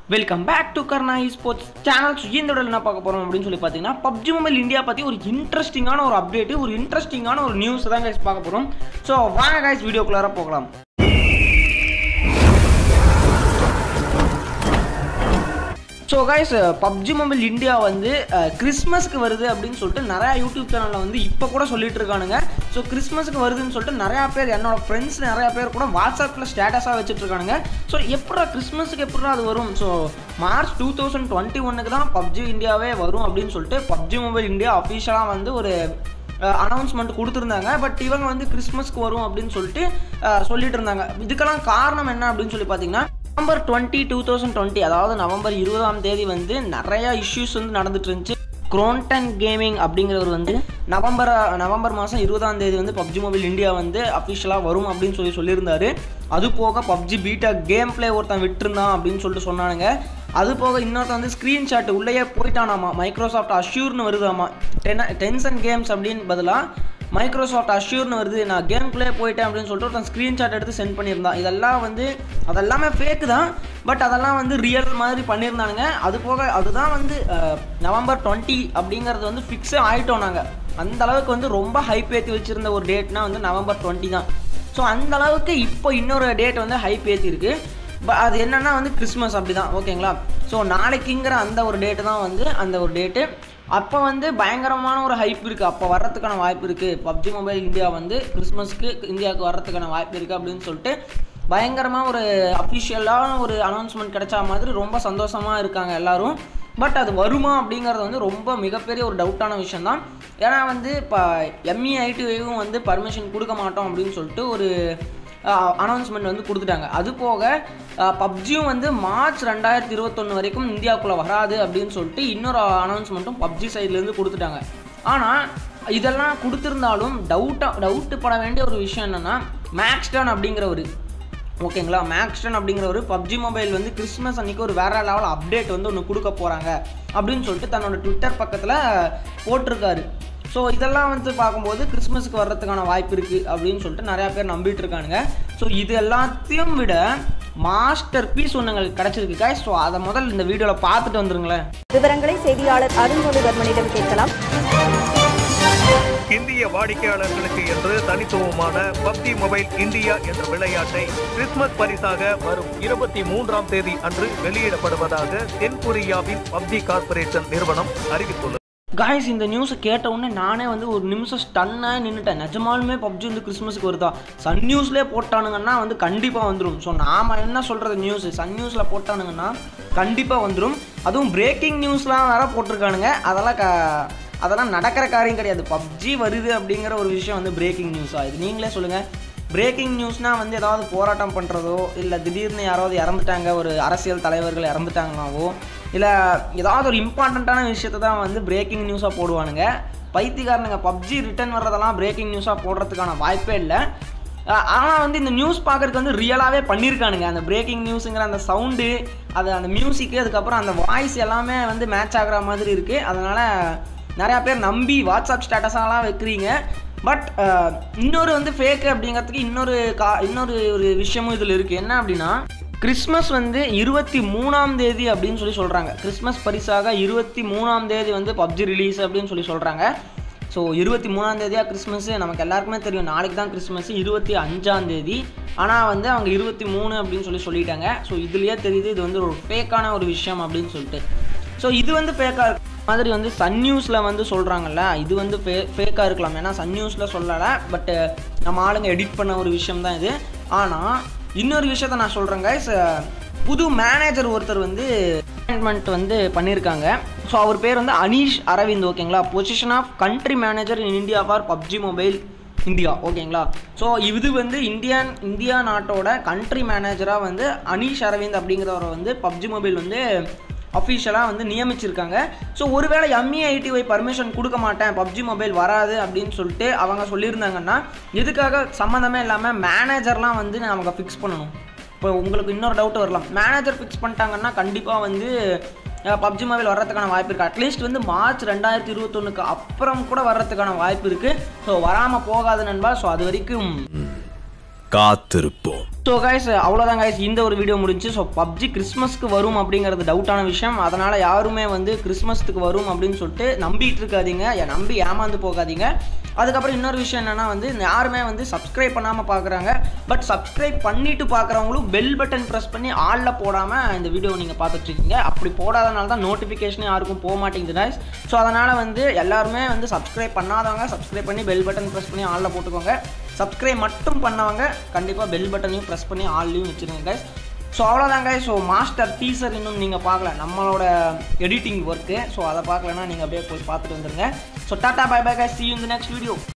welcome back to Karna sports channel இந்த இடத்துல என்ன பார்க்க போகிறோம் அப்படின்னு சொல்லி பார்த்தீங்கன்னா பப்ஜி மொபைல் இந்தியா பற்றி ஒரு இன்ட்ரெஸ்டிங்கான ஒரு அப்டேட்டு ஒரு இன்ட்ரெஸ்டிங்கான ஒரு நியூஸ் தான் கைஸ் பார்க்க போகிறோம் ஸோ வாங்க கைஸ் வீடியோக்குள்ளார போகலாம் so guys PUBG mobile India வந்து கிறிஸ்மஸ்க்கு வருது அப்படின்னு சொல்லிட்டு நிறையா யூடியூப் சேனலில் வந்து இப்போ கூட சொல்லிட்டு இருக்கானுங்க ஸோ கிறிஸ்மஸ்க்கு வருதுன்னு சொல்லிட்டு நிறையா பேர் என்னோட ஃப்ரெண்ட்ஸ் நிறையா பேர் கூட வாட்ஸ்அப்பில் ஸ்டேட்டஸாக வச்சுட்டு இருக்கானுங்க ஸோ எப்படா கிறிஸ்மஸுக்கு எப்படா அது வரும் so March two thousand twenty ஒன்னுக்கு தான் பப்ஜி இந்தியாவே வரும் அப்படின்னு சொல்லிட்டு பப்ஜி மொபைல் இந்தியா அஃபிஷியலாக வந்து ஒரு அனௌன்ஸ்மெண்ட் கொடுத்துருந்தாங்க பட் இவங்க வந்து கிறிஸ்மஸ்க்கு வரும் அப்படின்னு சொல்லிட்டு அஹ், சொல்லிட்டு இருந்தாங்க இதுக்கெல்லாம் காரணம் என்ன அப்படின்னு சொல்லி பார்த்தீங்கன்னா November twenty two thousand twenty அதாவது நவம்பர் இருபதாம் தேதி வந்து நிறைய இஷ்யூஸ் வந்து நடந்துட்டு இருந்துச்சு குரோன்டன் கேமிங் அப்படிங்கிறவர் வந்து நவம்பர் நவம்பர் மாதம் இருபதாம் தேதி வந்து பப்ஜி மொபைல் இந்தியா வந்து அஃபிஷியலாக வரும் அப்படின்னு சொல்லி சொல்லியிருந்தாரு அது போக பப்ஜி பீட்டா கேம் பிளே ஒருத்தன் விட்டுருந்தான் அப்படின்னு சொல்லிட்டு சொன்னானுங்க அது போக இன்னொருத்தன் வந்து ஸ்க்ரீன்ஷாட் உள்ளேயே போயிட்டானாமா மைக்ரோசாஃப்ட் அஷ்யூர்னு வருதாமா டென் டென்சன் கேம்ஸ் அப்படின்னு பதிலாக மைக்ரோசாஃப்ட் அஷ்யூர்னு வருது நான் கேம்குள்ளே போயிட்டேன் அப்படின்னு சொல்லிட்டு ஒருத்தன் ஸ்க்ரீன்ஷாட் எடுத்து சென்ட் பண்ணியிருந்தான் இதெல்லாம் வந்து அதெல்லாமே ஃபேக்கு தான் பட் அதெல்லாம் வந்து ரியல் மாதிரி பண்ணியிருந்தானுங்க அது போக அதுதான் வந்து அஹ், நவம்பர் டுவெண்ட்டி அப்படிங்கிறது வந்து ஃபிக்ஸே ஆகிட்டோம் நாங்கள் அந்த அளவுக்கு வந்து ரொம்ப ஹைப் ஏற்றி வச்சுருந்த ஒரு டேட்னா வந்து நவம்பர் டுவெண்ட்டி தான் ஸோ அந்த அளவுக்கு இப்போ இன்னொரு டேட் வந்து ஹைப் ஏற்றிருக்கு ப- அது என்னன்னா வந்து கிறிஸ்மஸ் அப்படி தான் ஓகேங்களா ஸோ நாளைக்குங்கிற அந்த ஒரு டேட்டு தான் வந்து அந்த ஒரு டேட்டு அப்போ வந்து பயங்கரமான ஒரு ஹைப் இருக்குது அப்போ வர்றதுக்கான வாய்ப்பு இருக்குது பப்ஜி மொபைல் இந்தியா வந்து கிறிஸ்மஸ்க்கு இந்தியாவுக்கு வர்றதுக்கான வாய்ப்பு இருக்குது அப்படின்னு சொல்லிட்டு பயங்கரமாக ஒரு அஃபிஷியலான ஒரு அனௌன்ஸ்மெண்ட் கிடைச்ச மாதிரி ரொம்ப சந்தோஷமாக இருக்காங்க எல்லாரும் பட் அது வருமா அப்படிங்கிறது வந்து ரொம்ப மிகப்பெரிய ஒரு டவுட்டான விஷயம் தான் ஏன்னா வந்து இப்போ எம்இ ஐடிஐவும் வந்து பர்மிஷன் கொடுக்க மாட்டோம் அப்படின்னு சொல்லிட்டு ஒரு அனௌன்ஸ்மெண்ட் வந்து கொடுத்துட்டாங்க அது போக பப்ஜியும் வந்து மார்ச் ரெண்டாயிரத்தி இருபத்தொன்று வரைக்கும் இந்தியாவுக்குள்ளே வராது அப்படின்னு சொல்லிட்டு இன்னொரு அனௌன்ஸ்மெண்ட்டும் பப்ஜி சைட்லேருந்து கொடுத்துட்டாங்க ஆனால் இதெல்லாம் கொடுத்துருந்தாலும் டவுட்டாக டவுட்டு பட வேண்டிய ஒரு விஷயம் என்னென்னா மேக்ஸ்டன் அப்படிங்கிறவர் ஓகேங்களா மேக்ஸ்டன் அப்படிங்கிறவர் பப்ஜி மொபைல் வந்து கிறிஸ்மஸ் அன்னைக்கு ஒரு வேற லெவல் அப்டேட் வந்து ஒன்று கொடுக்க போகிறாங்க அப்படின்னு சொல்லிட்டு தன்னோட ட்விட்டர் பக்கத்தில் போட்டிருக்காரு ஸோ இதெல்லாம் வந்து பார்க்கும்போது கிறிஸ்மஸுக்கு வர்றதுக்கான வாய்ப்பு இருக்குது அப்படின்னு சொல்லிட்டு நிறையா பேர் நம்பிட்டு இருக்கானுங்க ஸோ இது எல்லாத்தையும் விட மாஸ்டர் பீஸ் ஒன்று எங்களுக்கு கிடச்சிருக்கு guys ஸோ அதை முதல்ல இந்த வீடியோவில் பார்த்துட்டு வந்துருங்களேன் விவரங்களை செய்தியாளர் அருண்மொழிவர்மனிடம் கேட்கலாம் இந்திய வாடிக்கையாளர்களுக்கு என்று தனித்துவமான பப்ஜி மொபைல் இந்தியா என்ற விளையாட்டை கிறிஸ்துமஸ் பரிசாக வரும் இருபத்தி மூன்றாம் தேதி அன்று வெளியிடப்படுவதாக தென்கொரியாவின் பப்ஜி கார்ப்பரேஷன் நிறுவனம் அறிவித்துள்ளது காய்ஸ் இந்த நியூஸை கேட்ட உடனே நானே வந்து ஒரு நிமிஷம் ஸ்டன்னாக நின்றுட்டேன் நிஜமாலுமே பப்ஜி வந்து கிறிஸ்மஸுக்கு வருதா சன் நியூஸ்லேயே போட்டானுங்கன்னா வந்து கண்டிப்பாக வந்துடும் ஸோ நாம் என்ன சொல்கிறது நியூஸ் சன் நியூஸில் போட்டானுங்கன்னா கண்டிப்பாக வந்துடும் அதுவும் பிரேக்கிங் நியூஸ்லாம் வேற போட்டிருக்கானுங்க அதெல்லாம் க அதெல்லாம் நடக்கிற காரியம் கிடையாது பப்ஜி வருது அப்படிங்கிற ஒரு விஷயம் வந்து பிரேக்கிங் நியூஸா இது நீங்களே சொல்லுங்கள் பிரேக்கிங் நியூஸ்னால் வந்து ஏதாவது போராட்டம் பண்ணுறதோ இல்லை திடீர்னு யாராவது இறந்துட்டாங்க ஒரு அரசியல் தலைவர்கள் இறந்துட்டாங்கனாவோ இல்லை ஏதாவது ஒரு இம்பார்ட்டண்ட்டான விஷயத்தை தான் வந்து பிரேக்கிங் நியூஸாக போடுவானுங்க பைத்தியக்காரனுங்க பப்ஜி ரிட்டர்ன் வர்றதெல்லாம் பிரேக்கிங் நியூஸாக போடுறதுக்கான வாய்ப்பே இல்லை ஆனால் வந்து இந்த நியூஸ் பார்க்கறதுக்கு வந்து ரியலாகவே பண்ணியிருக்கானுங்க அந்த பிரேக்கிங் நியூஸுங்கிற அந்த சவுண்டு அது அந்த மியூசிக்கு அதுக்கப்புறம் அந்த வாய்ஸ் எல்லாமே வந்து மேட்ச் ஆகுற மாதிரி இருக்குது அதனால் நிறையா பேர் நம்பி வாட்ஸ்அப் ஸ்டேட்டஸாலாம் வைக்கிறீங்க பட் இன்னொரு வந்து ஃபேக்கு அப்படிங்கிறதுக்கு இன்னொரு கா இன்னொரு ஒரு விஷயமும் இதில் இருக்குது என்ன அப்படின்னா கிறிஸ்மஸ் வந்து இருபத்தி மூணாம் தேதி அப்படின்னு சொல்லி சொல்கிறாங்க கிறிஸ்மஸ் பரிசாக இருபத்தி மூணாம் தேதி வந்து பப்ஜி ரிலீஸ் அப்படின்னு சொல்லி சொல்கிறாங்க ஸோ இருபத்தி மூணாம் தேதியாக கிறிஸ்மஸ் நமக்கு எல்லாருக்குமே தெரியும் நாளைக்கு தான் கிறிஸ்மஸ் இருபத்தி அஞ்சாம் தேதி ஆனால் வந்து அவங்க இருபத்தி மூணு அப்படின்னு சொல்லி சொல்லிட்டாங்க ஸோ இதுலேயே தெரியுது இது வந்து ஒரு ஃபேக்கான ஒரு விஷயம் அப்படின்னு சொல்லிட்டு ஸோ இது வந்து ஃபேக்காக மாதிரி வந்து சன் நியூஸில் வந்து சொல்கிறாங்கல்ல இது வந்து ஃபே ஃபேக்காக இருக்கலாம் ஏன்னா சன் நியூஸில் சொல்லலை பட்டு நம்ம ஆளுங்க எடிட் பண்ண ஒரு விஷயம் தான் இது ஆனால் இன்னொரு விஷயத்த நான் சொல்கிறேன் guys புது மேனேஜர் ஒருத்தர் வந்து அப்பாயின்மெண்ட் வந்து பண்ணியிருக்காங்க ஸோ அவர் பேர் வந்து அனீஷ் அரவிந்த் ஓகேங்களா position of country manager in India for PUBG mobile India ஓகேங்களா ஸோ இது வந்து இந்தியன் இந்தியா நாட்டோட கண்ட்ரி மேனேஜராக வந்து அனீஷ் அரவிந்த் அப்படிங்கிறவரை வந்து பப்ஜி மொபைல் வந்து அஃபிஷியலாக வந்து நியமிச்சிருக்காங்க ஸோ ஒருவேளை எம்இ ஐடிஒய் பர்மிஷன் கொடுக்க மாட்டேன் பப்ஜி மொபைல் வராது அப்படின்னு சொல்லிட்டு அவங்க சொல்லியிருந்தாங்கன்னா எதுக்காக சம்மந்தமே இல்லாமல் மேனேஜர்லாம் வந்து நமக்கு ஃபிக்ஸ் பண்ணணும் இப்போ உங்களுக்கு இன்னொரு டவுட் வரலாம் மேனேஜர் ஃபிக்ஸ் பண்ணிட்டாங்கன்னா கண்டிப்பாக வந்து பப்ஜி மொபைல் வர்றதுக்கான வாய்ப்பு இருக்குது அட்லீஸ்ட் வந்து மார்ச் ரெண்டாயிரத்தி இருபத்தொன்னுக்கு அப்புறம் கூட வர்றதுக்கான வாய்ப்பு இருக்குது ஸோ வராமல் போகாது நண்பா ஸோ அது வரைக்கும் காத்திருப்போம் ஸோ கைஸ் அவ்வளோதான் கைஸ் இந்த ஒரு வீடியோ முடிஞ்சு ஸோ பப்ஜி கிறிஸ்மஸ்க்கு வரும் அப்படிங்கிறது டவுட்டான விஷயம் அதனால் யாருமே வந்து கிறிஸ்மஸ்க்கு வரும் அப்படின்னு சொல்லிட்டு நம்பிட்டு இருக்காதீங்க ஏ- நம்பி ஏமாந்து போகாதீங்க அதுக்கப்புறம் இன்னொரு விஷயம் என்னென்னா வந்து யாருமே வந்து சப்ஸ்கிரைப் பண்ணாமல் பார்க்குறாங்க பட் சப்ஸ்கிரைப் பண்ணிட்டு பார்க்குறவங்களும் பெல் பட்டன் ப்ரெஸ் பண்ணி ஆளில் போடாமல் இந்த வீடியோ நீங்கள் பார்த்துட்டு இருக்கீங்க அப்படி போடாதனால தான் நோட்டிஃபிகேஷனே யாருக்கும் போக மாட்டேங்குது guys ஸோ அதனால் வந்து எல்லாருமே வந்து சப்ஸ்கிரைப் பண்ணாதவங்க சப்ஸ்கிரைப் பண்ணி பெல் பட்டன் ப்ரெஸ் பண்ணி ஆளில் போட்டுக்கோங்க சப்ஸ்கிரைப் மட்டும் பண்ணவங்க கண்டிப்பாக பெல் பட்டனையும் ப்ரெஸ் பண்ணி ஆல்லையும் வச்சுருங்க guys ஸோ அவ்வளோதாங்க ஸோ மாஸ்டர் டீசர் இன்னும் நீங்கள் பார்க்கல நம்மளோட எடிட்டிங் ஒர்க்கு ஸோ அதை பார்க்கலன்னா நீங்கள் அப்படியே போய் பார்த்துட்டு வந்துருங்க so tata bye bye guys see you in the next video